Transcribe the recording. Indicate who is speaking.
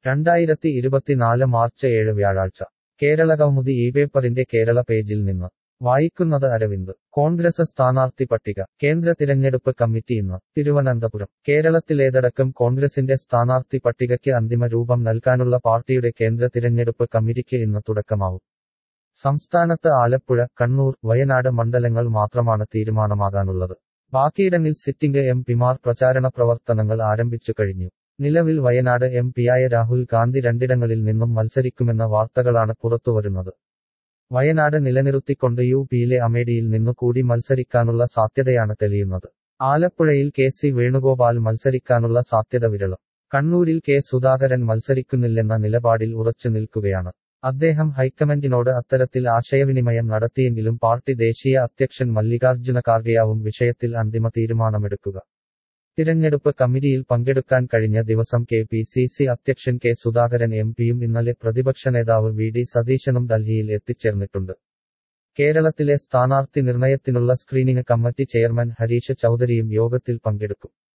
Speaker 1: രണ്ടായിരത്തി ഇരുപത്തിനാല് മാർച്ച് ഏഴ് വ്യാഴാഴ്ച കേരള കൗമുദി ഈ പേപ്പറിന്റെ കേരള പേജിൽ നിന്ന് വായിക്കുന്നത് അരവിന്ദ് കോൺഗ്രസ് സ്ഥാനാർത്ഥി പട്ടിക കേന്ദ്ര തിരഞ്ഞെടുപ്പ് കമ്മിറ്റി ഇന്ന് തിരുവനന്തപുരം കേരളത്തിലേതടക്കം കോൺഗ്രസിന്റെ സ്ഥാനാർത്ഥി പട്ടികയ്ക്ക് അന്തിമ രൂപം നൽകാനുള്ള പാർട്ടിയുടെ കേന്ദ്ര തിരഞ്ഞെടുപ്പ് കമ്മിറ്റിക്ക് ഇന്ന് തുടക്കമാവും സംസ്ഥാനത്ത് ആലപ്പുഴ കണ്ണൂർ വയനാട് മണ്ഡലങ്ങൾ മാത്രമാണ് തീരുമാനമാകാനുള്ളത് ബാക്കിയിടങ്ങളിൽ സിറ്റിംഗ് എം പിമാർ പ്രചാരണ പ്രവർത്തനങ്ങൾ ആരംഭിച്ചു കഴിഞ്ഞു നിലവിൽ വയനാട് എം പിയായ രാഹുൽ ഗാന്ധി രണ്ടിടങ്ങളിൽ നിന്നും മത്സരിക്കുമെന്ന വാർത്തകളാണ് പുറത്തുവരുന്നത് വയനാട് നിലനിർത്തിക്കൊണ്ട് യു പിയിലെ അമേഠിയിൽ നിന്നു കൂടി മത്സരിക്കാനുള്ള സാധ്യതയാണ് തെളിയുന്നത് ആലപ്പുഴയിൽ കെ സി വേണുഗോപാൽ മത്സരിക്കാനുള്ള സാധ്യത വിരളം കണ്ണൂരിൽ കെ സുധാകരൻ മത്സരിക്കുന്നില്ലെന്ന നിലപാടിൽ ഉറച്ചു നിൽക്കുകയാണ് അദ്ദേഹം ഹൈക്കമാൻഡിനോട് അത്തരത്തിൽ ആശയവിനിമയം നടത്തിയെങ്കിലും പാർട്ടി ദേശീയ അധ്യക്ഷൻ മല്ലികാർജ്ജുന ഖാർഗെയാവും വിഷയത്തിൽ അന്തിമ തീരുമാനമെടുക്കുക തിരഞ്ഞെടുപ്പ് കമ്മിറ്റിയിൽ പങ്കെടുക്കാൻ കഴിഞ്ഞ ദിവസം കെ പി സി സി അധ്യക്ഷൻ കെ സുധാകരൻ എം പിയും ഇന്നലെ പ്രതിപക്ഷ നേതാവ് വി ഡി സതീശനും ഡൽഹിയിൽ എത്തിച്ചേർന്നിട്ടുണ്ട് കേരളത്തിലെ സ്ഥാനാർത്ഥി നിർണയത്തിനുള്ള സ്ക്രീനിംഗ് കമ്മിറ്റി ചെയർമാൻ ഹരീഷ് ചൌധരിയും യോഗത്തിൽ പങ്കെടുക്കും